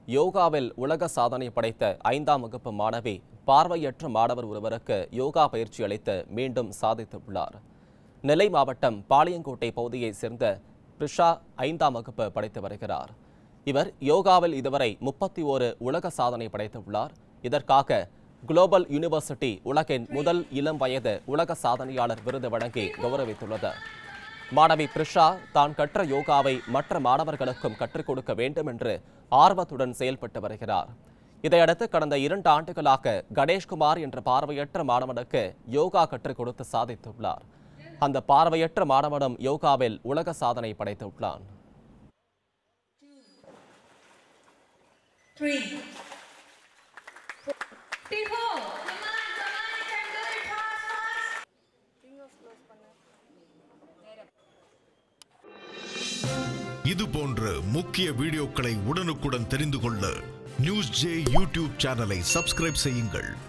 யோகாவில் உலக சாதனை படைத்த ஐந்தாம் வகுப்பு மாணவி பார்வையற்ற மாணவர் ஒருவருக்கு யோகா பயிற்சி அளித்து மீண்டும் சாதித்துள்ளார் நெல்லை மாவட்டம் பாளையங்கோட்டை பகுதியைச் சேர்ந்த பிரிஷா ஐந்தாம் வகுப்பு படித்து வருகிறார் இவர் யோகாவில் இதுவரை முப்பத்தி ஓரு உலக சாதனை படைத்துள்ளார் இதற்காக குளோபல் யூனிவர்சிட்டி உலகின் முதல் இளம் வயது உலக சாதனையாளர் விருது வழங்கி கௌரவித்துள்ளது மாணவி பிரிஷா தான் கற்ற யோகாவை மற்ற மாணவர்களுக்கும் கற்றுக் கொடுக்க வேண்டும் என்று ஆர்வத்துடன் செயல்பட்டு வருகிறார் இதையடுத்து கடந்த இரண்டு ஆண்டுகளாக கணேஷ்குமார் என்ற பார்வையற்ற மாணவனுக்கு யோகா கற்றுக் கொடுத்து சாதித்துள்ளார் அந்த பார்வையற்ற மாணவனும் யோகாவில் உலக சாதனை படைத்துள்ளான் three, four. Come on, come on, you can do it fast, fast. இது போன்ற முக்கிய வீடியோக்களை உடனுக்குடன் தெரிந்து கொள்ள நியூஸ் ஜே யூடியூப் சேனலை சப்ஸ்கிரைப் செய்யுங்கள்